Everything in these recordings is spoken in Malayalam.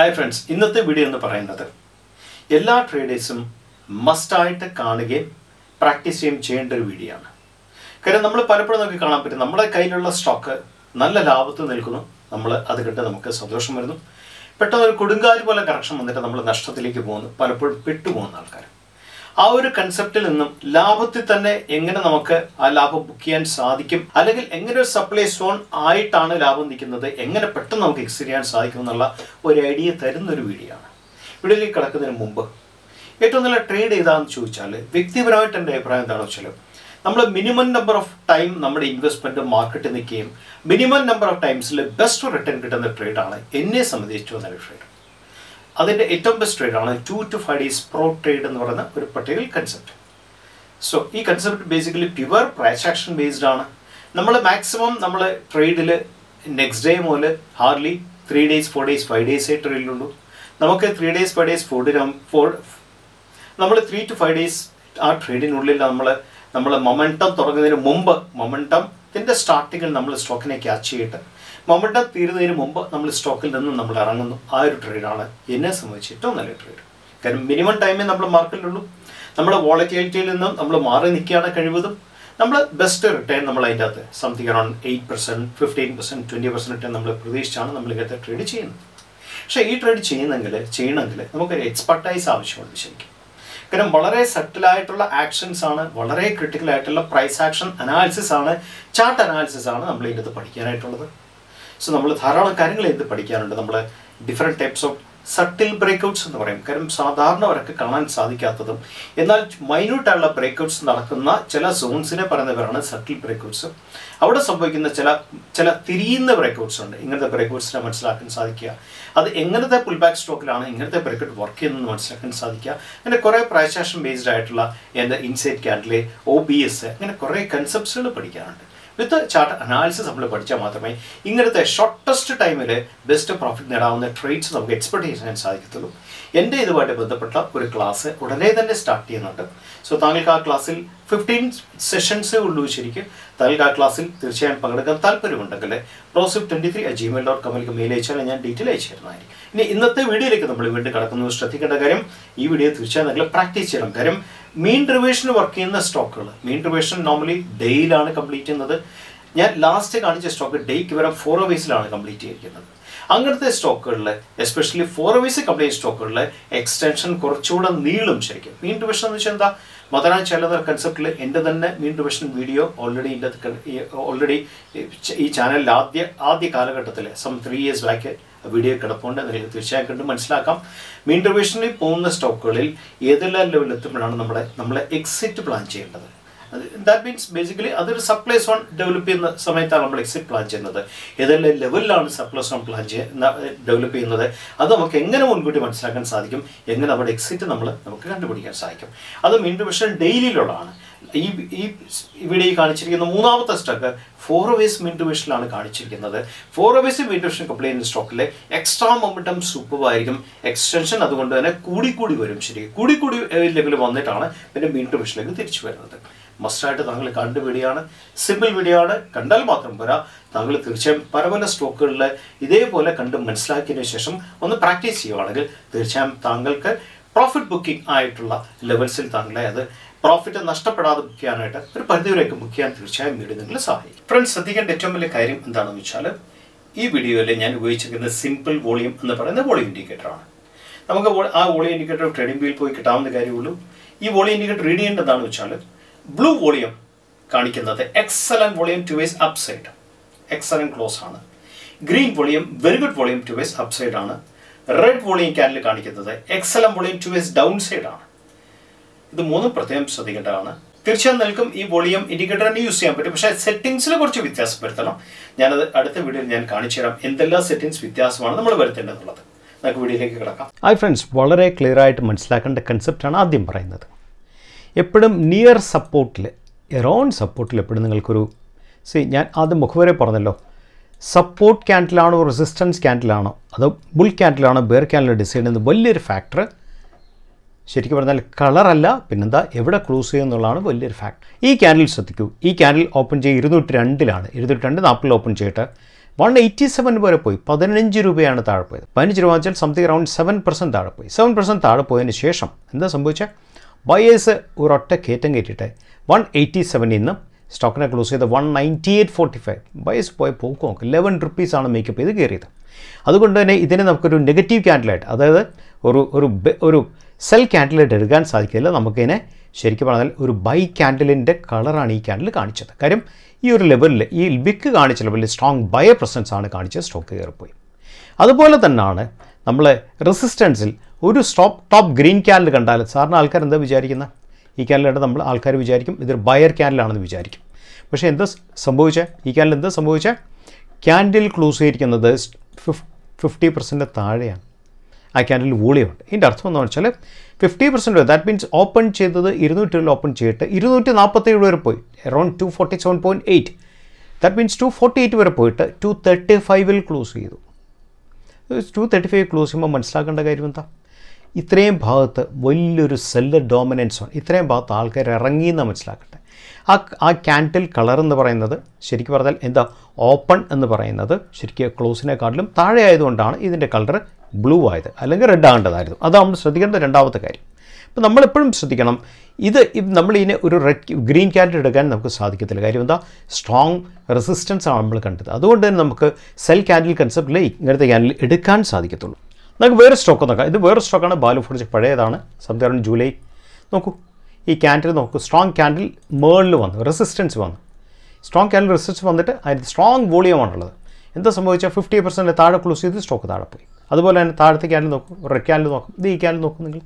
ഹായ് ഫ്രണ്ട്സ് ഇന്നത്തെ വീഡിയോ എന്ന് പറയുന്നത് എല്ലാ ട്രേഡേഴ്സും മസ്റ്റായിട്ട് കാണുകയും പ്രാക്ടീസ് ചെയ്യുകയും ചെയ്യേണ്ട ഒരു വീഡിയോ ആണ് കാര്യം നമ്മൾ പലപ്പോഴും നമുക്ക് കാണാൻ പറ്റും നമ്മുടെ കയ്യിലുള്ള സ്റ്റോക്ക് നല്ല ലാഭത്തിൽ നിൽക്കുന്നു നമ്മൾ അത് കണ്ട് നമുക്ക് സന്തോഷം വരുന്നു പെട്ടെന്ന് ഒരു കൊടുങ്കാറ്റ് പോലെ കറക്ഷൻ വന്നിട്ട് നമ്മൾ നഷ്ടത്തിലേക്ക് പോകുന്നു പലപ്പോഴും പെട്ടുപോകുന്ന ആൾക്കാർ ആ ഒരു കൺസെപ്റ്റിൽ നിന്നും ലാഭത്തിൽ തന്നെ എങ്ങനെ നമുക്ക് ആ ലാഭം ബുക്ക് ചെയ്യാൻ സാധിക്കും അല്ലെങ്കിൽ എങ്ങനെ ഒരു സപ്ലൈ സോൺ ആയിട്ടാണ് ലാഭം നിൽക്കുന്നത് എങ്ങനെ പെട്ടെന്ന് നമുക്ക് എക്സ് ചെയ്യാൻ സാധിക്കും എന്നുള്ള ഒരു ഐഡിയ തരുന്ന ഒരു വീഡിയോ ആണ് വീഡിയോയിലേക്ക് കിടക്കുന്നതിന് മുമ്പ് ഏറ്റവും നല്ല ട്രേഡ് ചെയ്താന്ന് ചോദിച്ചാൽ വ്യക്തിപരമായിട്ട് എൻ്റെ അഭിപ്രായം എന്താണെന്ന് വെച്ചാൽ നമ്മൾ മിനിമം നമ്പർ ഓഫ് ടൈം നമ്മുടെ ഇൻവെസ്റ്റ്മെൻറ്റ് മാർക്കറ്റിൽ നിൽക്കുകയും മിനിമം നമ്പർ ഓഫ് ടൈംസിൽ ബെസ്റ്റ് റിട്ടേൺ കിട്ടുന്ന ട്രേഡാണ് എന്നെ സംബന്ധിച്ചു നല്ല ട്രേഡ് അതിൻ്റെ ഏറ്റവും ബെസ്റ്റ് ട്രേഡ് ആണ് two to five days pro trade എന്ന് പറയുന്ന ഒരു പർട്ടിക്കുലർ കൺസെപ്റ്റ് സോ ഈ concept basically pure price action based ആണ് നമ്മൾ മാക്സിമം നമ്മൾ ട്രേഡിൽ നെക്സ്റ്റ് ഡേ മുതൽ hardly three days four days five ഡേയ്സേ ട്രേഡിലുള്ളൂ നമുക്ക് three days five days four four നമ്മൾ ത്രീ ടു ഫൈവ് ഡേയ്സ് ആ ട്രേഡിനുള്ളിൽ നമ്മൾ നമ്മൾ മൊമെൻറ്റം തുടങ്ങുന്നതിന് മുമ്പ് മൊമെൻറ്റത്തിൻ്റെ സ്റ്റാർട്ടിങ്ങിൽ നമ്മൾ സ്റ്റോക്കിനെ ക്യാച്ച് ചെയ്തിട്ട് മൊമെൻറ്റം തീരുന്നതിന് മുമ്പ് നമ്മൾ സ്റ്റോക്കിൽ നിന്ന് നമ്മൾ ഇറങ്ങുന്നു ആ ഒരു ട്രേഡാണ് എന്നെ സംബന്ധിച്ച് ഏറ്റവും നല്ല ട്രേഡ് കാരണം മിനിമം ടൈമേ നമ്മൾ മാർക്കറ്റിലുള്ളൂ നമ്മുടെ വോളറ്റിലിറ്റിയിൽ നിന്നും നമ്മൾ മാറി നിൽക്കുകയാണ് കഴിവതും നമ്മൾ ബെസ്റ്റ് റിട്ടേൺ നമ്മൾ അതിൻ്റെ അകത്ത് something around eight percent fifteen percent twenty percent return നമ്മൾ പ്രതീക്ഷിച്ചാണ് നമ്മൾ ഇങ്ങനത്തെ ട്രേഡ് ചെയ്യുന്നത് പക്ഷേ ഈ ട്രേഡ് ചെയ്യുന്നെങ്കിൽ ചെയ്യണമെങ്കിൽ നമുക്കൊരു എക്സ്പെർട്ടൈസ് ആവശ്യമുണ്ട് ശരിക്കും കാരണം വളരെ സട്ടിലായിട്ടുള്ള ആക്ഷൻസ് ആണ് വളരെ ക്രിട്ടിക്കൽ ആയിട്ടുള്ള പ്രൈസ് ആക്ഷൻ അനാലിസിസ് ആണ് ചാർട്ട് അനാലിസിസ് ആണ് നമ്മൾ ഇതിനകത്ത് പഠിക്കാനായിട്ടുള്ളത് സോ നമ്മൾ ധാരാളം കാര്യങ്ങൾ ഇത് പഠിക്കാനുണ്ട് നമ്മൾ different types of subtle breakouts എന്ന് പറയും കാരണം സാധാരണവരൊക്കെ കാണാൻ സാധിക്കാത്തതും എന്നാൽ മൈന്യൂട്ടായുള്ള ബ്രേക്കൗട്ട്സ് നടക്കുന്ന ചില സോൺസിനെ പറയുന്നവരാണ് സട്ടിൽ ബ്രേക്കൗട്ട്സ് അവിടെ സംഭവിക്കുന്ന ചില ചില തിരിയുന്ന ബ്രേക്കൗട്ട്സ് ഉണ്ട് ഇങ്ങനത്തെ ബ്രേക്കൗട്ട്സിനെ മനസ്സിലാക്കാൻ സാധിക്കുക അത് എങ്ങനത്തെ പുൾ ബാക്ക് സ്റ്റോക്കിലാണ് ഇങ്ങനത്തെ ബ്രേക്കൗട്ട് വർക്ക് ചെയ്യുന്നത് മനസ്സിലാക്കാൻ സാധിക്കുക അങ്ങനെ കുറേ പ്രൈസാഷൻ ബേസ്ഡ് ആയിട്ടുള്ള എന്താ ഇൻസൈറ്റ് ക്യാൻഡിലെ ഒ ബി എസ് അങ്ങനെ കുറേ കൺസെപ്റ്റ്സുകൾ പഠിക്കാനുണ്ട് വിത്ത് ചാർട്ട് അനാലിസിസ് നമ്മൾ പഠിച്ചാൽ മാത്രമേ ഇങ്ങനത്തെ ഷോർട്ടസ്റ്റ് ടൈമിൽ ബെസ്റ്റ് പ്രോഫിറ്റ് നേടാവുന്ന ട്രേഡ്സ് നമുക്ക് എക്സ്പെർട്ട് ചെയ്യാൻ സാധിക്കത്തുള്ളൂ എൻ്റെ ഇതുമായിട്ട് ബന്ധപ്പെട്ട ഒരു ക്ലാസ് ഉടനെ തന്നെ സ്റ്റാർട്ട് ചെയ്യുന്നുണ്ട് സോ താങ്കൾക്ക് ആ ക്ലാസ്സിൽ ഫിഫ്റ്റീൻ സെഷൻസേ ഉള്ളൂ ശരിക്കും താങ്കൾക്ക് ആ ക്ലാസ്സിൽ തീർച്ചയായും പങ്കെടുക്കാൻ താല്പര്യമുണ്ടെങ്കിൽ പ്രോസിഫ് ട്വൻറ്റി ത്രീ ജിമെയിൽ ഡോട്ട് കോമിലേക്ക് മെയിൽ അയച്ചാൽ ഞാൻ ഡീറ്റെയിൽ അയച്ചു തരുന്നതായിരിക്കും ഇനി ഇന്നത്തെ വീഡിയോയിലേക്ക് നമ്മൾ വീണ്ടും കടക്കുന്നത് ശ്രദ്ധിക്കേണ്ട കാര്യം ഈ വീഡിയോ തീർച്ചയായും നിങ്ങൾ പ്രാക്ടീസ് ചെയ്യണം കാര്യം മീൻ റിവേഷന് വർക്ക് ചെയ്യുന്ന സ്റ്റോക്കുകൾ മീൻ റിവേഷൻ നോർമലി ഡേയിലാണ് കംപ്ലീറ്റ് ചെയ്യുന്നത് ഞാൻ ലാസ്റ്റ് കാണിച്ച സ്റ്റോക്ക് ഡേക്ക് വരെ ഫോർ അവേഴ്സിലാണ് കംപ്ലീറ്റ് ചെയ്തിരിക്കുന്നത് അങ്ങനത്തെ സ്റ്റോക്കുകളിൽ എസ്പെഷ്യലി ഫോർ അവേഴ്സ് കംപ്ലീറ്റ് സ്റ്റോക്കുകളിൽ എക്സ്റ്റൻഷൻ കുറച്ചുകൂടെ നീളും ശരിക്കും മീൻ റിവേഷൻ എന്ന് വെച്ചാൽ എന്താ മദനാ ചെല്ലുന്ന കൺസെപ്റ്റിൽ എൻ്റെ തന്നെ മീൻ റിവേഷൻ വീഡിയോ ഓൾറെഡി ഇതിൻ്റെ ഓൾറെഡി ഈ ചാനലിൽ ആദ്യ ആദ്യ കാലഘട്ടത്തിൽ some three years back video കിടപ്പുണ്ട് നിങ്ങൾക്ക് തീർച്ചയായും കണ്ട് മനസ്സിലാക്കാം മീൻ റിവേഷനിൽ പോകുന്ന സ്റ്റോക്കുകളിൽ ഏതെല്ലാം ലെവലിൽ എത്തുമ്പോഴാണ് നമ്മുടെ നമ്മൾ എക്സിറ്റ് പ്ലാൻ ചെയ്യേണ്ടത് ദാറ്റ് മീൻസ് ബേസിക്കലി അതൊരു സപ്ലൈ സോൺ ഡെവലപ്പ് ചെയ്യുന്ന സമയത്താണ് നമ്മൾ എക്സിറ്റ് പ്ലാൻ ചെയ്യുന്നത് ഏതെല്ലാം ലെവലിലാണ് സപ്ലൈ സോൺ പ്ലാൻ ചെയ്യുന്ന ഡെവലപ്പ് ചെയ്യുന്നത് അത് നമുക്ക് എങ്ങനെ മുൻകൂട്ടി മനസ്സിലാക്കാൻ സാധിക്കും എങ്ങനെ അവിടെ എക്സിറ്റ് നമ്മൾ നമുക്ക് കണ്ടുപിടിക്കാൻ സാധിക്കും അത് മീൻ റിവേഷൻ ഡെയിലിയിലുള്ളതാണ് ഈ ഈ ഇവിടെ ഈ കാണിച്ചിരിക്കുന്ന മൂന്നാമത്തെ സ്റ്റോക്ക് ഫോർ അവേഴ്സ് മിൻ ഡിവിഷനിലാണ് കാണിച്ചിരിക്കുന്നത് four hours mean division complete സ്റ്റോക്കിൽ എക്സ്ട്രാ മൊമെൻറ്റം സൂപ്പറായിരിക്കും എക്സ്റ്റൻഷൻ അതുകൊണ്ട് തന്നെ കൂടി കൂടി വരും ശരി കൂടി കൂടി ലെവൽ വന്നിട്ടാണ് പിന്നെ മിൻ ഡിവിഷനിലേക്ക് തിരിച്ചു വരുന്നത് മസ്റ്റായിട്ട് താങ്കൾ കണ്ട വീഡിയോ ആണ് സിമ്പിൾ വീഡിയോ ആണ് കണ്ടാൽ മാത്രം പോരാ താങ്കൾ തീർച്ചയായും പല പല സ്റ്റോക്കുകളിൽ ഇതേപോലെ കണ്ട് മനസ്സിലാക്കിയതിനു ശേഷം ഒന്ന് പ്രാക്ടീസ് ചെയ്യുവാണെങ്കിൽ തീർച്ചയായും താങ്കൾക്ക് പ്രോഫിറ്റ് ബുക്കിംഗ് ആയിട്ടുള്ള ലെവൽസിൽ താങ്കളെ അത് പ്രോഫിറ്റ് നഷ്ടപ്പെടാതെ ബുക്ക് ചെയ്യാനായിട്ട് ഒരു പരിധിവരെയൊക്കെ ബുക്ക് ചെയ്യാൻ തീർച്ചയായും വീഡിയോ നിങ്ങളെ സഹായിക്കും ഫ്രണ്ട്സ് ശ്രദ്ധിക്കേണ്ട ഏറ്റവും വലിയ കാര്യം എന്താണെന്ന് വെച്ചാൽ ഈ വീഡിയോയിൽ ഞാൻ ഉപയോഗിച്ചിരിക്കുന്നത് സിമ്പിൾ വോളിയം എന്ന് പറയുന്ന വോളിയം ഇൻഡിക്കേറ്ററാണ് നമുക്ക് ആ വോളിയം ഇൻഡിക്കേറ്റർ ട്രേഡിംഗ് ബിയിൽ പോയി കിട്ടാവുന്ന കാര്യമുള്ളൂ ഈ വോളിയം ഇൻഡിക്കേറ്റർ റീഡ് ചെയ്യേണ്ടത് എന്താണെന്ന് വെച്ചാൽ ബ്ലൂ വോളിയം കാണിക്കുന്നത് excellent volume towards upside excellent close ആണ് green volume very good volume towards upside ആണ് റെഡ് വോളിയം ക്യാനിൽ കാണിക്കുന്നത് excellent volume towards downside ആണ് ഇത് മൂന്നും പ്രത്യേകം ശ്രദ്ധിക്കേണ്ടതാണ് തീർച്ചയായും നിൽക്കും ഈ വോളിയം ഇൻഡിക്കേറ്റർ തന്നെ യൂസ് ചെയ്യാൻ പറ്റും പക്ഷേ സെറ്റിംഗ്സിൽ കുറച്ച് വ്യത്യാസം വരുത്തണം ഞാനത് അടുത്ത വീഡിയോയിൽ ഞാൻ കാണിച്ചു തരാം എന്തെല്ലാം സെറ്റിംഗ്സ് വ്യത്യാസമാണ് നമ്മൾ വരുത്തേണ്ടതുള്ളത് നമുക്ക് വീഡിയോയിലേക്ക് കിടക്കാം ഹായ് ഫ്രണ്ട്സ് വളരെ ക്ലിയർ ആയിട്ട് മനസ്സിലാക്കേണ്ട കൺസെപ്റ്റാണ് ആദ്യം പറയുന്നത് എപ്പോഴും നിയർ സപ്പോർട്ടിൽ എറൗണ്ട് സപ്പോർട്ടിൽ എപ്പോഴും നിങ്ങൾക്കൊരു സി ഞാൻ ആദ്യം മുഖവരെ പറഞ്ഞല്ലോ സപ്പോർട്ട് ക്യാൻഡിലാണോ റെസിസ്റ്റൻസ് ക്യാൻഡിലാണോ അതോ ബുൾ ക്യാൻഡിലാണോ ബെയർ ക്യാൻഡിൽ ഡിസൈഡ് ചെയ്യുന്ന വലിയൊരു ഫാക്ടർ ശരിക്കും പറഞ്ഞാൽ കളറല്ല പിന്നെന്താ എവിടെ ക്ലോസ് ചെയ്യുമെന്നുള്ളതാണ് വലിയൊരു ഫാക്ട് ഈ ക്യാൻഡിൽ ശ്രദ്ധിക്കൂ ഈ ക്യാൻഡിൽ ഓപ്പൺ ചെയ്യുക ഇരുന്നൂറ്റി രണ്ടിലാണ് ഇരുന്നൂറ്റി രണ്ട് നാൽപ്പതിൽ ഓപ്പൺ ചെയ്തിട്ട് വൺ എയ്റ്റി സെവൻ വരെ പോയി പതിനഞ്ച് രൂപയാണ് താഴെ പോയത് പതിനഞ്ച് രൂപ വെച്ചാൽ സംതിങ് അറൗണ്ട് സെവൻ പെർസെൻറ്റ് താഴെ പോയി സെവൻ പെർസെൻറ്റ് താഴെ പോയതിന് ശേഷം എന്താ സംഭവിച്ചത് ബയേഴ്സ് ഒരൊറ്റ കയറ്റം കയറ്റിയിട്ട് വൺ എയ്റ്റി സെവനിൽ നിന്ന് സ്റ്റോക്കിനെ ക്ലോസ് ചെയ്ത് one ninety eight forty five buyers പോയ പോക്ക് നോക്ക് ലെവൻ റുപ്പീസാണ് മേക്കപ്പ് ചെയ്ത് കയറിയത് അതുകൊണ്ട് തന്നെ ഇതിനെ നമുക്കൊരു നെഗറ്റീവ് ക്യാൻഡിലായിട്ട് അതായത് ഒരു ഒരു ബെ- ഒരു സെൽ ക്യാൻഡിലായിട്ട് എടുക്കാൻ സാധിക്കില്ല നമുക്കിതിനെ ശരിക്കും പറഞ്ഞാൽ ഒരു ബൈ ക്യാൻഡിലിൻ്റെ കളറാണ് ഈ ക്യാൻഡിൽ കാണിച്ചത് കാര്യം ഈ ഒരു ലെവലിൽ ഈ ബിക്ക് കാണിച്ച ലെവലിൽ സ്ട്രോങ് ബയ പ്രസൻസ് ആണ് കാണിച്ചത് സ്റ്റോക്ക് കയറിപ്പോയി അതുപോലെ തന്നെയാണ് നമ്മൾ റെസിസ്റ്റൻസിൽ ഒരു സ്റ്റോപ്പ് ടോപ്പ് ഗ്രീൻ ക്യാൻഡിൽ കണ്ടാൽ സാറിന് ആൾക്കാർ എന്താ വിചാരിക്കുന്നത് ഈ ക്യാൻഡിലായിട്ട് നമ്മൾ ആൾക്കാർ വിചാരിക്കും ഇതൊരു ബയർ ക്യാൻഡിലാണെന്ന് വിചാരിക്കും പക്ഷേ എന്താ സംഭവിച്ചത് ഈ ക്യാൻഡിൽ എന്താ സംഭവിച്ചത് ക്യാൻഡിൽ ക്ലോസ് ചെയ്തിരിക്കുന്നത് ഫിഫ്റ്റി പെർസെൻറ്റ് താഴെയാണ് ആ ക്യാൻഡിൽ വോളിയമുണ്ട് ഇതിൻ്റെ അർത്ഥം എന്ന് വെച്ചാൽ fifty percent that means open ചെയ്തത് ഇരുന്നൂറ്റിൽ ഓപ്പൺ ചെയ്തിട്ട് ഇരുന്നൂറ്റി നാൽപ്പത്തേഴ് വരെ പോയി around two forty seven point eight that means two forty eight വരെ പോയിട്ട് ടു തേർട്ടി ഫൈവിൽ ക്ലോസ് ചെയ്തു ടു തേർട്ടി ഫൈവ് ക്ലോസ് ചെയ്യുമ്പോൾ മനസ്സിലാക്കേണ്ട കാര്യം എന്താ ഇത്രയും ഭാഗത്ത് വലിയൊരു സെല്ലർ ഡോമിനൻസ് ആണ് ഇത്രയും ഭാഗത്ത് ആൾക്കാർ ഇറങ്ങി എന്ന് മനസ്സിലാക്കട്ടെ ആ ആ ക്യാൻഡിൽ കളർ എന്ന് പറയുന്നത് ശരിക്കും പറഞ്ഞാൽ എന്താ ഓപ്പൺ എന്ന് പറയുന്നത് ശരിക്കും ക്ലോസിനെക്കാട്ടിലും താഴെ ആയതുകൊണ്ടാണ് ഇതിൻ്റെ കളർ ബ്ലൂ ആയത് അല്ലെങ്കിൽ റെഡ് ആകേണ്ടതായിരുന്നു അതാണ് നമ്മൾ ശ്രദ്ധിക്കേണ്ട രണ്ടാമത്തെ കാര്യം അപ്പോൾ നമ്മളെപ്പോഴും ശ്രദ്ധിക്കണം ഇത് ഇത് നമ്മൾ ഇതിനെ ഒരു റെഡ് ഗ്രീൻ ക്യാൻഡിൽ എടുക്കാൻ നമുക്ക് സാധിക്കത്തില്ല കാര്യം എന്താ സ്ട്രോങ് റെസിസ്റ്റൻസ് ആണ് നമ്മൾ കണ്ടത് അതുകൊണ്ട് തന്നെ നമുക്ക് സെൽ ക്യാൻഡിൽ കൺസെപ്റ്റിൽ ഇങ്ങനത്തെ ക്യാൻഡിൽ എടുക്കാൻ സാധിക്കത്തുള്ളൂ നമുക്ക് വേറെ സ്റ്റോക്ക് നോക്കാം ഇത് വേറെ സ്റ്റോക്കാണ് ബാലു ഫുഡ്സ് പഴയതാണ് സംതിങ് ജൂലൈ നോക്കൂ ഈ ക്യാൻഡിൽ നോക്കൂ സ്ട്രോങ് ക്യാൻഡിൽ മേളിൽ വന്നു റെസിസ്റ്റൻസ് വന്നു സ്ട്രോങ് ക്യാൻഡിൽ റെസിസ്റ്റൻസ് വന്നിട്ട് അതിന് സ്ട്രോങ് വോളിയമാണുള്ളത് എന്താ സംഭവിച്ചാൽ ഫിഫ്റ്റി പെർസെൻറ്റ് താഴെ ക്ലോസ് ചെയ്ത് സ്റ്റോക്ക് താഴെ പോയി അതുപോലെ തന്നെ താഴത്തെ ക്യാൻഡിൽ നോക്കും റെഡ് ക്യാൻഡിൽ നോക്കും ഇത് ഈ ക്യാൻഡിൽ നോക്കും നിങ്ങൾ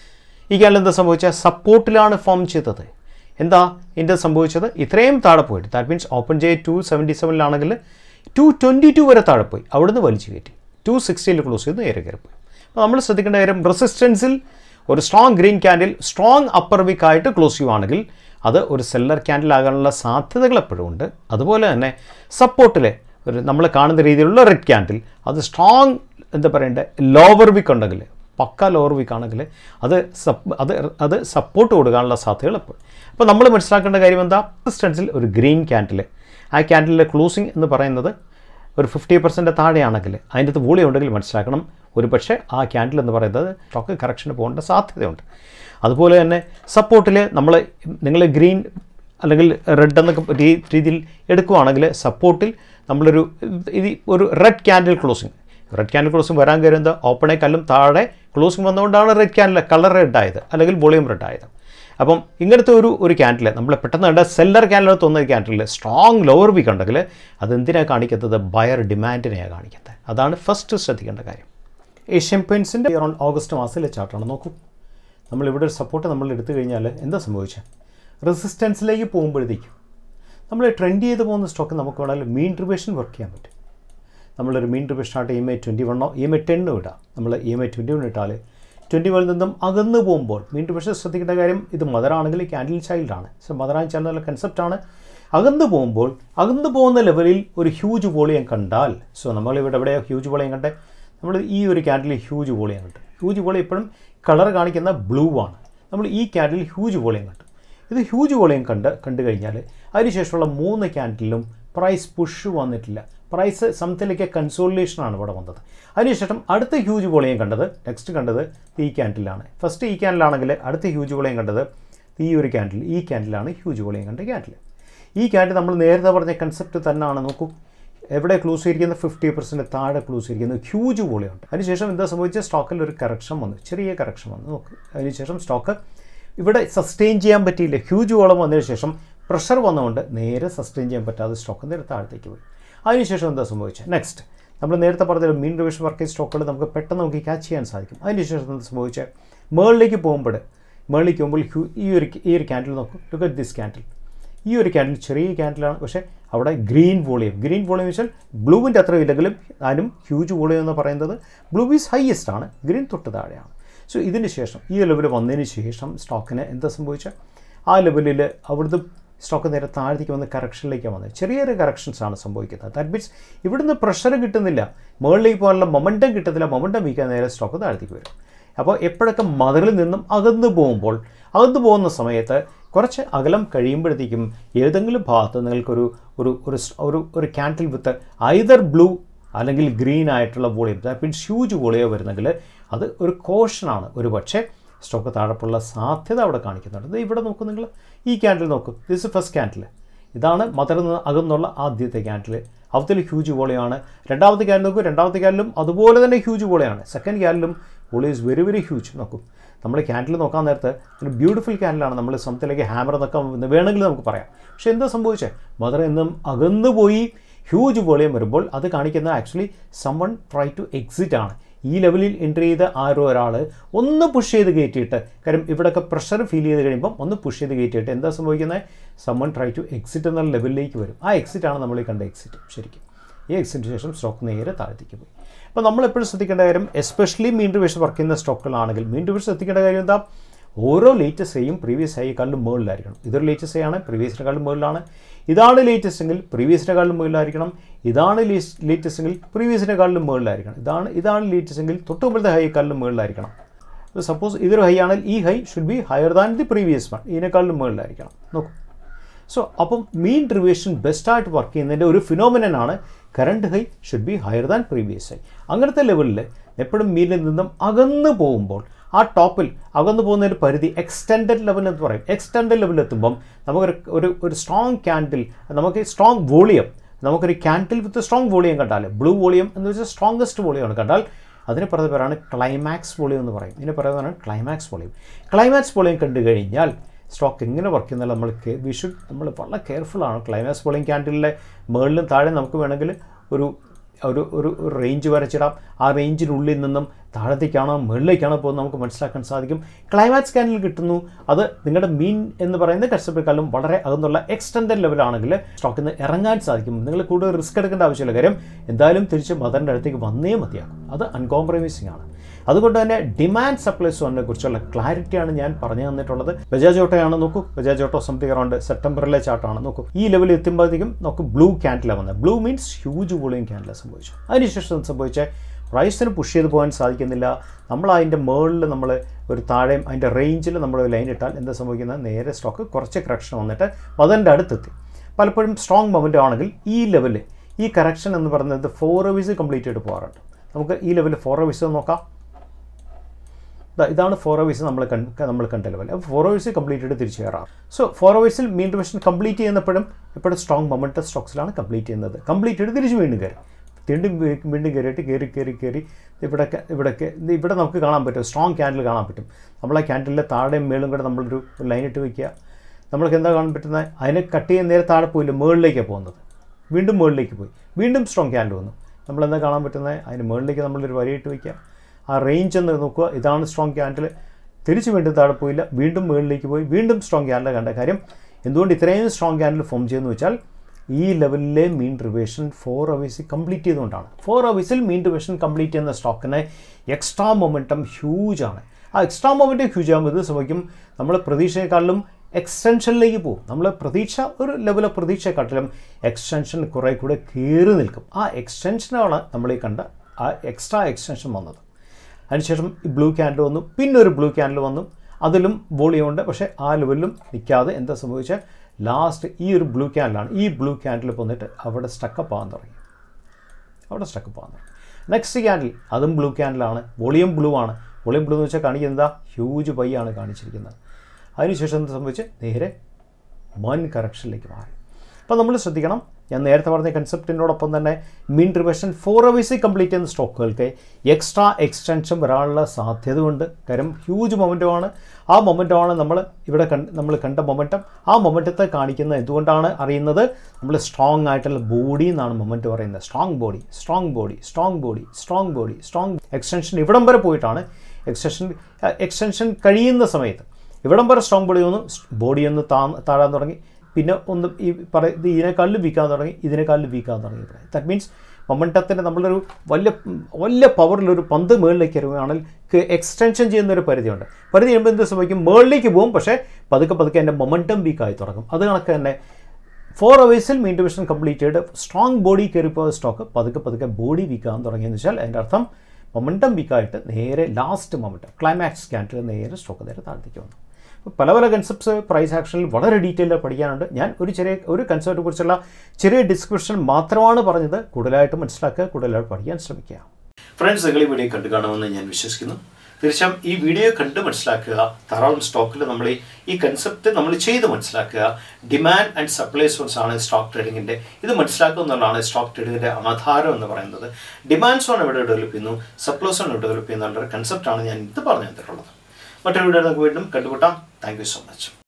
ഈ ക്യാൻഡിൽ എന്താ സംഭവിച്ചാൽ സപ്പോർട്ടിലാണ് ഫോം ചെയ്തത് എന്താ ഇതിൻ്റെ സംഭവിച്ചത് ഇത്രയും താഴെ പോയിട്ട് ദാറ്റ് മീൻസ് ഓപ്പൺ ജെ ടു സെവൻറ്റി സെവനിലാണെങ്കിൽ ടു ട്വൻറ്റി ടു വരെ താഴെ പോയി അവിടുന്ന് വലിച്ചു കയറ്റി ടു സിക്സ്റ്റിയിൽ ക്ലോസ് ചെയ്ത് നേരെ കയറി പോയി അപ്പോൾ നമ്മൾ ശ്രദ്ധിക്കേണ്ട കാര്യം റെസിസ്റ്റൻസിൽ ഒരു strong green candle strong upper wick ആയിട്ട് ക്ലോസ് ചെയ്യുവാണെങ്കിൽ അത് ഒരു സെല്ലർ ക്യാൻഡിൽ ആകാനുള്ള സാധ്യതകൾ എപ്പോഴും ഉണ്ട് അതുപോലെ തന്നെ സപ്പോർട്ടിൽ ഒരു നമ്മൾ കാണുന്ന രീതിയിലുള്ള റെഡ് ക്യാൻഡിൽ അത് സ്ട്രോങ് എന്താ പറയണ്ടേ ലോവർ വീക്ക് ഉണ്ടെങ്കിൽ പക്ക ലോവർ വീക്ക് ആണെങ്കിൽ അത് സപ്പ് അത് അത് സപ്പോർട്ട് കൊടുക്കാനുള്ള സാധ്യതകൾ എപ്പോഴും അപ്പോൾ നമ്മൾ മനസ്സിലാക്കേണ്ട കാര്യം എന്താ റെസിസ്റ്റൻസിൽ ഒരു ഗ്രീൻ ക്യാൻഡിൽ ആ ക്യാൻഡിലെ ക്ലോസിംഗ് എന്ന് പറയുന്നത് ഒരു ഫിഫ്റ്റി പെർസെൻറ്റ് താഴെയാണെങ്കിൽ അതിൻ്റെ അകത്ത് വോളിയം ഉണ്ടെങ്കിൽ മനസ്സിലാക്കണം ഒരു പക്ഷേ ആ ക്യാൻഡിൽ എന്ന് പറയുന്നത് സ്റ്റോക്ക് കറക്ഷന് പോകേണ്ട സാധ്യതയുണ്ട് അതുപോലെ തന്നെ സപ്പോർട്ടിൽ നമ്മൾ നിങ്ങൾ ഗ്രീൻ അല്ലെങ്കിൽ റെഡ് എന്നൊക്കെ രീ- രീതിയിൽ എടുക്കുവാണെങ്കിൽ സപ്പോർട്ടിൽ നമ്മളൊരു ഇത് ഒരു red candle closing red candle closing വരാൻ കയറുന്നത് ഓപ്പണേക്കാളും താഴെ ക്ലോസിങ് വന്നുകൊണ്ടാണ് റെഡ് ക്യാൻഡിൽ കളർ റെഡ് ആയത് അല്ലെങ്കിൽ വോളിയം റെഡ് ആയത് അപ്പം ഇങ്ങനത്തെ ഒരു ഒരു ക്യാൻഡിൽ നമ്മൾ പെട്ടെന്ന് കണ്ട സെല്ലർ ക്യാൻഡിൽ തോന്നുന്ന ക്യാൻഡിൽ സ്ട്രോങ് ലോവർ വീക്ക് ഉണ്ടെങ്കിൽ അതെന്തിനാണ് കാണിക്കുന്നത് ബയർ ഡിമാൻഡിനെയാണ് കാണിക്കുന്നത് അതാണ് ഫസ്റ്റ് ശ്രദ്ധിക്കേണ്ട കാര്യം ഏഷ്യൻ പെയിൻസിൻ്റെ അറൗണ്ട് ഓഗസ്റ്റ് മാസത്തിലെ ചാർട്ടാണ് നോക്കൂ നമ്മളിവിടെ ഒരു സപ്പോർട്ട് നമ്മൾ എടുത്തു കഴിഞ്ഞാൽ എന്താ സംഭവിച്ചത് റെസിസ്റ്റൻസിലേക്ക് പോകുമ്പോഴത്തേക്കും നമ്മൾ ട്രെൻഡ് ചെയ്ത് പോകുന്ന സ്റ്റോക്ക് നമുക്ക് വേണമെങ്കിൽ മീൻ റിവേഷൻ വർക്ക് ചെയ്യാൻ പറ്റും നമ്മളൊരു മീൻ റിവേഷൻ ആയിട്ട് ഇ എം ഐ ട്വൻറ്റി വണ്ണോ ഇ എം ഐ ടെണ്ണോ ഇടാം നമ്മൾ E M I twenty one ഇട്ടാൽ ട്വൻറ്റി വണ്ണിൽ നിന്നും അകന്നു പോകുമ്പോൾ മീൻ റിവേഷൻ ശ്രദ്ധിക്കേണ്ട കാര്യം ഇത് മദറാണെങ്കിൽ ക്യാൻഡിൽ ചൈൽഡാണ് സോ മദർ ആൻഡ് ചൈൽഡ് എന്നുള്ള കൺസെപ്റ്റാണ് അകന്നു പോകുമ്പോൾ അകന്നു പോകുന്ന ലെവലിൽ ഒരു ഹ്യൂജ് വോളിയം കണ്ടാൽ സോ നമ്മളിവിടെ എവിടെയോ ഹ്യൂജ് വോളിയം കണ്ടേ നമ്മൾ ഈ ഒരു ക്യാൻഡിൽ ഹ്യൂജ് വോളിയം കണ്ടു ഹ്യൂജ് വോളിയം ഇപ്പോഴും കളർ കാണിക്കുന്ന ബ്ലൂ ആണ് നമ്മൾ ഈ ക്യാൻഡിൽ ഹ്യൂജ് വോളിയം കണ്ടു ഇത് ഹ്യൂജ് വോളിയം കണ്ട് കണ്ടു കഴിഞ്ഞാൽ അതിനുശേഷമുള്ള മൂന്ന് ക്യാൻഡിലും പ്രൈസ് പുഷ് വന്നിട്ടില്ല പ്രൈസ് സംതിലേക്ക് കൺസോളിഡേഷനാണ് ഇവിടെ വന്നത് അതിനുശേഷം അടുത്ത ഹ്യൂജ് വോളിയം കണ്ടത് നെക്സ്റ്റ് കണ്ടത് ഈ ക്യാൻഡിലാണ് ഫസ്റ്റ് ഈ ക്യാൻഡിലാണെങ്കിൽ അടുത്ത ഹ്യൂജ് വോളിയം കണ്ടത് ഈ ഒരു ക്യാൻഡിൽ ഈ ക്യാൻഡിലാണ് ഹ്യൂജ് വോളിയം കണ്ട ക്യാൻഡിൽ ഈ ക്യാൻഡിൽ നമ്മൾ നേരത്തെ പറഞ്ഞ കൺസെപ്റ്റ് തന്നെയാണ് നോക്കൂ എവിടെ ക്ലൂസ് ചെയ്തിരിക്കുന്ന ഫിഫ്റ്റി പെർസെൻറ്റ് താഴെ ക്ലൂസ് ചെയ്തിരിക്കുന്ന ഹ്യൂജ് വോളിയുണ്ട് അതിനുശേഷം എന്താ സംഭവിച്ചത് സ്റ്റോക്കിൽ ഒരു കറക്ഷൻ വന്നു ചെറിയ കറക്ഷൻ വന്നു നോക്ക് അതിനുശേഷം സ്റ്റോക്ക് ഇവിടെ സസ്റ്റെയിൻ ചെയ്യാൻ പറ്റിയില്ല ഹ്യൂജ് വോളം വന്നതിന് ശേഷം പ്രഷർ വന്നുകൊണ്ട് നേരെ സസ്റ്റെയിൻ ചെയ്യാൻ പറ്റാതെ സ്റ്റോക്ക് നേരെ താഴത്തേക്ക് പോയി അതിനുശേഷം എന്താ സംഭവിച്ചത് നെക്സ്റ്റ് നമ്മൾ നേരത്തെ പറഞ്ഞ മീൻ റിവിഷൻ വർക്ക് സ്റ്റോക്കുകൾ നമുക്ക് പെട്ടെന്ന് നമുക്ക് ക്യാച്ച് ചെയ്യാൻ സാധിക്കും അതിനുശേഷം എന്താ സംഭവിച്ചത് മേളിലേക്ക് പോകുമ്പോൾ മേളിലേക്ക് പോകുമ്പോൾ ഹ്യൂ ഈ ഒരു ഈ ഒരു ക്യാൻഡിൽ നോക്കൂ ലുക്ക് അറ്റ് ദിസ് ക്യാൻഡിൽ ഈ ഒരു ക്യാൻഡിൽ ചെറിയ ക്യാൻഡിലാണ് പക്ഷേ അവിടെ ഗ്രീൻ വോളിയം ഗ്രീൻ വോളിയം വെച്ചാൽ ബ്ലൂവിൻ്റെ അത്ര ഇല്ലെങ്കിലും അതിനും ഹ്യൂജ് വോളിയം എന്ന് പറയുന്നത് ബ്ലൂ ഈസ് ഹയസ്റ്റ് ആണ് ഗ്രീൻ തൊട്ട് താഴെയാണ് സോ ഇതിന് ശേഷം ഈ ലെവൽ വന്നതിന് ശേഷം സ്റ്റോക്കിന് എന്താ സംഭവിച്ചാൽ ആ ലെവലിൽ അവിടുന്ന് സ്റ്റോക്ക് നേരെ താഴത്തേക്ക് വന്ന് കറക്ഷനിലേക്കാണ് വന്നത് ചെറിയൊരു കറക്ഷൻസ് ആണ് സംഭവിക്കുന്നത് ദാറ്റ് മീൻസ് ഇവിടുന്ന് പ്രഷർ കിട്ടുന്നില്ല മുകളിലേക്ക് പോകാനുള്ള മൊമെൻറ്റം കിട്ടത്തില്ല മൊമെൻറ്റം വീക്കാൻ നേരെ സ്റ്റോക്ക് താഴത്തേക്ക് വരും അപ്പോൾ എപ്പോഴൊക്കെ മദറിൽ നിന്നും അകന്നു പോകുമ്പോൾ അകന്നു പോകുന്ന സമയത്ത് കുറച്ച് അകലം കഴിയുമ്പോഴത്തേക്കും ഏതെങ്കിലും ഭാഗത്ത് നിങ്ങൾക്കൊരു ഒരു ഒരു സ്- ഒരു ഒരു ക്യാൻഡിൽ വിത്ത് ഐദർ ബ്ലൂ അല്ലെങ്കിൽ ഗ്രീൻ ആയിട്ടുള്ള volume that means huge volume വരുന്നെങ്കിൽ അത് ഒരു കോഷനാണ് ഒരു പക്ഷേ സ്റ്റോക്ക് താഴെപ്പുള്ള സാധ്യത അവിടെ കാണിക്കുന്നുണ്ട് ദേ ഇവിടെ നോക്കൂ നിങ്ങൾ ഈ ക്യാൻഡിൽ നോക്കൂ ദിസ് ഫസ്റ്റ് ക്യാൻഡിൽ ഇതാണ് മദറിൽ നിന്ന് അകന്നുള്ള ആദ്യത്തെ ക്യാൻഡിൽ അവത്തിൽ ഹ്യൂജ് വോളിയാണ് രണ്ടാമത്തെ ക്യാൻഡിൽ നോക്കൂ രണ്ടാമത്തെ ക്യാൻഡിലും അതുപോലെ തന്നെ ഹ്യൂജ് വോളിയാണ് സെക്കൻഡ് ക്യാൻഡിലും volume is very very huge നോക്കൂ നമ്മൾ ക്യാൻഡിൽ നോക്കാൻ നേരത്ത് ഒരു ബ്യൂട്ടിഫുൾ ക്യാൻഡിലാണ് നമ്മൾ സംത്തിലേക്ക് ഹാമർ എന്നൊക്കെ വേണമെങ്കിൽ നമുക്ക് പറയാം പക്ഷേ എന്താ സംഭവിച്ചത് മദർ എന്നും അകന്നു പോയി ഹ്യൂജ് വോളിയം വരുമ്പോൾ അത് കാണിക്കുന്ന actually someone try to exit ആണ് ഈ ലെവലിൽ എൻട്രി ചെയ്ത ആരോ ഒരാൾ ഒന്ന് പുഷ് ചെയ്ത് കയറ്റിയിട്ട് കാര്യം ഇവിടെയൊക്കെ പ്രഷർ ഫീൽ ചെയ്ത് കഴിയുമ്പോൾ ഒന്ന് പുഷ് ചെയ്ത് കയറ്റിയിട്ട് എന്താ സംഭവിക്കുന്നത് സമ്മൺ ട്രൈ ടു എക്സിറ്റ് എന്ന ലെവലിലേക്ക് വരും ആ എക്സിറ്റ് ആണ് നമ്മൾ ഈ കണ്ട എക്സിറ്റ് ശരിക്കും ഈ എക്സിറ്റിന് ശേഷം സ്റ്റോക്ക് നേരെ താഴത്തേക്ക് പോയി അപ്പോൾ നമ്മൾ എപ്പോഴും ശ്രദ്ധിക്കേണ്ട കാര്യം എസ്പെഷ്യലി മീൻ റിവേഴ്സ് വർക്ക് ചെയ്യുന്ന സ്റ്റോക്കുകളാണെങ്കിൽ മീൻ റിവേഴ്സ് ശ്രദ്ധിക്കേണ്ട കാര്യം എന്താ ഓരോ ലേറ്റസ്റ്റ് ഐയും പ്രീവിയസ് ഐയെക്കാളും മുകളിലായിരിക്കണം ഇതൊരു ലേറ്റസ്റ്റ് ഐ ആണ് പ്രീവിയസിനെക്കാളും മുകളിലാണ് ഇതാണ് ലേറ്റസ്റ്റ് എങ്കിൽ പ്രീവിയസിനെക്കാളും മുകളിലായിരിക്കണം ഇതാണ് ലേറ്റസ്റ്റ് എങ്കിൽ പ്രീവിയസിനെക്കാളും മുകളിലായിരിക്കണം ഇതാണ് ഇതാണ് ലേറ്റസ്റ്റ് എങ്കിൽ തൊട്ട് മുമ്പത്തെ ഹൈയെക്കാളും മുകളിലായിരിക്കണം സപ്പോസ് ഇതൊരു ഹൈ ആണെങ്കിൽ ഈ high should be higher than the previous one ഇതിനേക്കാളും മുകളിലായിരിക്കണം നോക്കൂ സോ അപ്പം മീൻ റിവേഷൻ ബെസ്റ്റായിട്ട് വർക്ക് ചെയ്യുന്നതിൻ്റെ ഒരു ഫിനോമിനനാണ് current high should be higher than previous high അങ്ങനത്തെ ലെവലിൽ എപ്പോഴും മീനിൽ നിന്നും അകന്നു പോകുമ്പോൾ ആ ടോപ്പിൽ അകന്നു പോകുന്നതിൻ്റെ പരിധി എക്സ്റ്റെൻഡഡ് ലെവൽ എന്ന് പറയും എക്സ്റ്റെൻഡഡ് ലെവലിൽ എത്തുമ്പം നമുക്കൊരു ഒരു ഒരു സ്ട്രോങ് ക്യാൻഡിൽ നമുക്ക് സ്ട്രോങ് വോളിയം നമുക്കൊരു ക്യാൻഡിൽ വിത്ത് സ്ട്രോങ് വോളിയം കണ്ടാൽ ബ്ലൂ വോളിയം എന്ന് വെച്ചാൽ സ്ട്രോങ്സ്റ്റ് വോളിയമാണ് കണ്ടാൽ അതിന് പറയുന്ന പേരാണ് ക്ലൈമാക്സ് വോളിയം എന്ന് പറയും ഇതിന് പറയുന്നതാണ് ക്ലൈമാക്സ് വോളിയം ക്ലൈമാക്സ് വോളിയം കണ്ടു കഴിഞ്ഞാൽ സ്റ്റോക്ക് എങ്ങനെ വർക്ക് ചെയ്യുന്നില്ല നമ്മൾ വി ഷുഡ് നമ്മൾ വളരെ കെയർഫുള്ളാണ് ക്ലൈമാക്സ് പോളിംഗ് ക്യാൻഡിലിലെ മുകളിലും താഴെ നമുക്ക് വേണമെങ്കിൽ ഒരു ഒരു ഒരു ഒരു റേഞ്ച് വരച്ചിടാം ആ റേഞ്ചിനുള്ളിൽ നിന്നും താഴത്തേക്കാണോ മുകളിലേക്കാണോ പോകുന്നത് നമുക്ക് മനസ്സിലാക്കാൻ സാധിക്കും ക്ലൈമാക്സ് ക്യാൻഡിൽ കിട്ടുന്നു അത് നിങ്ങളുടെ മീൻ എന്ന് പറയുന്ന കസ്റ്റമറേക്കാളും വളരെ അകന്നുള്ള എക്സ്റ്റൻഡഡ് ലെവലാണെങ്കിൽ സ്റ്റോക്കിൽ നിന്ന് ഇറങ്ങാൻ സാധിക്കും നിങ്ങൾ കൂടുതൽ റിസ്ക് എടുക്കേണ്ട ആവശ്യമില്ല കാര്യം എന്തായാലും തിരിച്ച് മദറിൻ്റെ അടുത്തേക്ക് വന്നേ മതിയാകും അത് അൺകോംപ്രമൈസിങ് ആണ് അതുകൊണ്ട് തന്നെ ഡിമാൻഡ് സപ്ലൈ സോണിനെ കുറിച്ചുള്ള ക്ലാരിറ്റിയാണ് ഞാൻ പറഞ്ഞു തന്നിട്ടുള്ളത് ബജാജ് ഓട്ടോയാണ് നോക്കൂ ബജാജ് ഓട്ടോ സംതിങ് അറൗണ്ട് സെപ്റ്റംബറിലെ ചാർട്ടാണ് നോക്കൂ ഈ ലെവലിൽ എത്തുമ്പോഴത്തേക്കും നമുക്ക് ബ്ലൂ ക്യാൻഡിലാണ് വന്നത് ബ്ലൂ മീൻസ് ഹ്യൂജ് വോളിയം ക്യാൻഡിലാണ് സംഭവിച്ചു അതിനുശേഷം എന്ത് സംഭവിച്ചത് പ്രൈസിന് പുഷ് ചെയ്ത് പോകാൻ സാധിക്കുന്നില്ല നമ്മൾ അതിൻ്റെ മുകളിൽ നമ്മൾ ഒരു താഴെയും അതിൻ്റെ റേഞ്ചിൽ നമ്മൾ ലൈൻ ഇട്ടാൽ എന്താ സംഭവിക്കുന്നത് നേരെ സ്റ്റോക്ക് കുറച്ച് കറക്ഷൻ വന്നിട്ട് അതിൻ്റെ അടുത്തെത്തി പലപ്പോഴും സ്ട്രോങ് മൊമെൻ്റ് ആണെങ്കിൽ ഈ ലെവലിൽ ഈ കറക്ഷൻ എന്ന് പറയുന്നത് ഫോർ അവേഴ്സ് കംപ്ലീറ്റ് ചെയ്ത് പോകാറുണ്ട് നമുക്ക് ഈ ലെവലിൽ ഫോർ അവേഴ്സ് നോക്കാം ദാ ഇതാണ് ഫോർ അവേഴ്സ് നമ്മൾ കണ്ട് നമ്മൾ കണ്ട ലെവൽ അപ്പോൾ ഫോർ അവേഴ്സ് കംപ്ലീറ്റ് ചെയ്ത് തിരിച്ചു കയറാം സോ ഫോർ അവേഴ്സിൽ മീൻ റിവിഷൻ കംപ്ലീറ്റ് ചെയ്യുന്നപ്പോഴും എപ്പോഴും സ്ട്രോങ് മൊമെൻറ്റം സ്റ്റോക്സിലാണ് കംപ്ലീറ്റ് ചെയ്യുന്നത് കംപ്ലീറ്റ് ചെയ്ത് തിരിച്ച് വീണ്ടും കയറി വീണ്ടും വീ- വീണ്ടും കയറിയിട്ട് കയറി കയറി കയറി ഇവിടെയൊക്കെ ഇവിടെയൊക്കെ ഇത് ഇവിടെ നമുക്ക് കാണാൻ പറ്റും സ്ട്രോങ് ക്യാൻഡിൽ കാണാൻ പറ്റും നമ്മൾ ആ ക്യാൻഡിലെ താഴെയും മേളും കൂടെ നമ്മളൊരു ലൈൻ ഇട്ട് വയ്ക്കുക നമ്മൾക്ക് എന്താ കാണാൻ പറ്റുന്നത് അതിനെ കട്ട് ചെയ്യാൻ നേരെ താഴെ പോയില്ല മുകളിലേക്കാണ് പോകുന്നത് വീണ്ടും മുകളിലേക്ക് പോയി വീണ്ടും സ്ട്രോങ് ക്യാൻഡിൽ വന്നു നമ്മളെന്താ കാണാൻ പറ്റുന്നത് അതിന് മുകളിലേക്ക് നമ്മളൊരു വരയിട്ട് വയ്ക്കുക ആ റേഞ്ച് എന്ന് നോക്കുക ഇതാണ് സ്ട്രോങ് ക്യാൻഡിൽ തിരിച്ച് വീണ്ടും താഴെ പോയില്ല വീണ്ടും മുകളിലേക്ക് പോയി വീണ്ടും സ്ട്രോങ് ക്യാൻഡിൽ കണ്ട കാര്യം എന്തുകൊണ്ട് ഇത്രയും സ്ട്രോങ് ക്യാൻഡിൽ ഫോം ചെയ്യുന്നു വെച്ചാൽ ഈ ലെവലിലെ മീൻ റിവേഷൻ ഫോർ അവേഴ്സിൽ കംപ്ലീറ്റ് ചെയ്തുകൊണ്ടാണ് ഫോർ അവേഴ്സിൽ മീൻ റിവേഷൻ കംപ്ലീറ്റ് ചെയ്യുന്ന സ്റ്റോക്കിന് എക്സ്ട്രാ മൊമെൻറ്റം ഹ്യൂജ് ആണ് ആ എക്സ്ട്രാ മൊമെൻറ്റം ഹ്യൂജ് ആകുമ്പോൾ ഇത് സംഭവിക്കും നമ്മൾ പ്രതീക്ഷയെക്കാളും എക്സ്റ്റൻഷനിലേക്ക് പോകും നമ്മൾ പ്രതീക്ഷ ഒരു ലെവൽ ഓഫ് പ്രതീക്ഷയെക്കാട്ടിലും എക്സ്റ്റൻഷൻ കുറേ കൂടെ കയറി നിൽക്കും ആ എക്സ്റ്റൻഷനാണ് നമ്മൾ ഈ കണ്ട ആ എക്സ്ട്രാ എക്സ്റ്റൻഷൻ വന്നത് അതിനുശേഷം ഈ ബ്ലൂ ക്യാൻഡിൽ വന്നു പിന്നെ ഒരു ബ്ലൂ ക്യാൻഡിൽ വന്നു അതിലും വോളിയം ഉണ്ട് പക്ഷേ ആ ലെവലിലും നിൽക്കാതെ എന്താ സംഭവിച്ചാൽ ലാസ്റ്റ് ഈ ഒരു ബ്ലൂ ക്യാൻഡിലാണ് ഈ ബ്ലൂ ക്യാൻഡിൽ വന്നിട്ട് അവിടെ സ്റ്റക്കപ്പ് ആകാൻ തുടങ്ങി അവിടെ സ്റ്റക്കപ്പ് ആകാൻ തുടങ്ങി നെക്സ്റ്റ് ക്യാൻഡിൽ അതും ബ്ലൂ ക്യാൻഡിലാണ് വോളിയം ബ്ലൂ ആണ് വോളിയം ബ്ലൂ എന്ന് വെച്ചാൽ കാണിക്കുന്നത് എന്താ ഹ്യൂജ് പൈ ആണ് കാണിച്ചിരിക്കുന്നത് അതിനുശേഷം എന്ത് സംഭവിച്ച് നേരെ വൻ കറക്ഷനിലേക്ക് മാറി അപ്പോൾ നമ്മൾ ശ്രദ്ധിക്കണം ഞാൻ നേരത്തെ പറഞ്ഞ കൺസെപ്റ്റിനോടൊപ്പം തന്നെ മീൻ റിവേഷൻ ഫോർ അവേഴ്സിൽ കംപ്ലീറ്റ് ചെയ്യുന്ന സ്റ്റോക്കുകൾക്ക് എക്സ്ട്രാ എക്സ്റ്റൻഷൻ വരാനുള്ള സാധ്യത ഉണ്ട് കാര്യം ഹ്യൂജ് മൊമെൻറ്റമാണ് ആ മൊമെൻറ്റമാണ് നമ്മൾ ഇവിടെ കണ്ട് നമ്മൾ കണ്ട മൊമെൻറ്റം ആ മൊമെൻറ്റത്തെ കാണിക്കുന്നത് എന്തുകൊണ്ടാണ് അറിയുന്നത് നമ്മൾ സ്ട്രോങ് ആയിട്ടുള്ള ബോഡി എന്നാണ് മൊമെൻറ്റ് പറയുന്നത് strong body strong body strong body strong body strong extension ഇവിടം വരെ പോയിട്ടാണ് എക്സ്റ്റൻഷൻ എക്സ്റ്റൻഷൻ കഴിയുന്ന സമയത്ത് ഇവിടം വരെ സ്ട്രോങ് ബോഡി ഒന്ന് ബോഡി ഒന്ന് താ താഴാൻ തുടങ്ങി പിന്നെ ഒന്ന് ഈ പറ ഇത് ഇതിനേക്കാളിലും വീക്കാൻ തുടങ്ങി ഇതിനേക്കാളിലും വീക്കാൻ തുടങ്ങി ഇവിടെ ദാറ്റ് മീൻസ് മൊമെൻറ്റത്തിന് നമ്മളൊരു വലിയ വലിയ പവറിലൊരു പന്ത് മുകളിലേക്ക് എറിയുകയാണെങ്കിൽ എക്സ്റ്റൻഷൻ ചെയ്യുന്ന ഒരു പരിധിയുണ്ട് പരിധി കഴിയുമ്പോൾ എന്ത് സംഭവിക്കും മുകളിലേക്ക് പോകും പക്ഷേ പതുക്കെ പതുക്കെ എൻ്റെ മൊമെൻറ്റം വീക്കായി തുടങ്ങും അത് കണക്ക് തന്നെ ഫോർ അവേഴ്സിൽ മീൻ ഡിവിഷൻ കംപ്ലീറ്റ് ചെയ്ത് സ്ട്രോങ് ബോഡി കയറിപ്പോയ സ്റ്റോക്ക് പതുക്കെ പതുക്കെ ബോഡി വീക്കാകാൻ തുടങ്ങിയെന്ന് വെച്ചാൽ അതിൻ്റെ അർത്ഥം മൊമെൻറ്റം വീക്കായിട്ട് നേരെ ലാസ്റ്റ് മൊമെൻറ്റം ക്ലൈമാക്സ് ക്യാൻഡിൽ നേരെ സ്റ്റോക്ക് നേരെ താഴത്തേക്ക് വന്നു പല പല കൺസെപ്റ്റ്സ് പ്രൈസ് ആക്ഷനിൽ വളരെ ഡീറ്റെയിൽ പഠിക്കാനുണ്ട് ഞാൻ ഒരു ചെറിയ ഒരു കൺസെപ്റ്റിനെ കുറിച്ചുള്ള ചെറിയ ഡിസ്ക്രിപ്ഷൻ മാത്രമാണ് പറഞ്ഞത് കൂടുതലായിട്ട് മനസ്സിലാക്കുക കൂടുതലായിട്ട് പഠിക്കാൻ ശ്രമിക്കുക ഫ്രണ്ട്സ് നിങ്ങൾ ഈ വീഡിയോ കണ്ടു കാണുമെന്ന് ഞാൻ വിശ്വസിക്കുന്നു തീർച്ചയായും ഈ വീഡിയോ കണ്ട് മനസ്സിലാക്കുക ധാരാളം സ്റ്റോക്കിൽ നമ്മൾ ഈ- ഈ കൺസെപ്റ്റ് നമ്മൾ ചെയ്ത് മനസ്സിലാക്കുക ഡിമാൻഡ് ആൻഡ് സപ്ലൈ സോൺസ് ആണ് സ്റ്റോക്ക് ട്രേഡിങ്ങിൻ്റെ ഇത് മനസ്സിലാക്കുക എന്നുള്ളതാണ് സ്റ്റോക്ക് ട്രേഡിങ്ങിൻ്റെ ആധാരം എന്ന് പറയുന്നത് ഡിമാൻഡ് സോൺ എവിടെ ഡെവലപ്പ് ചെയ്യുന്നു സപ്ലൈ സോൺ എവിടെ ഡെവലപ്പ് ചെയ്യുന്നുള്ള ഒരു കൺസെപ്റ്റാണ് ഞാൻ ഇത് പറഞ്ഞു തന്നിട്ടുള്ളത് മറ്റൊരു വീഡിയോ നമുക്ക് വീണ്ടും കണ്ടുമുട്ടാം താങ്ക് യു സോ മച്ച്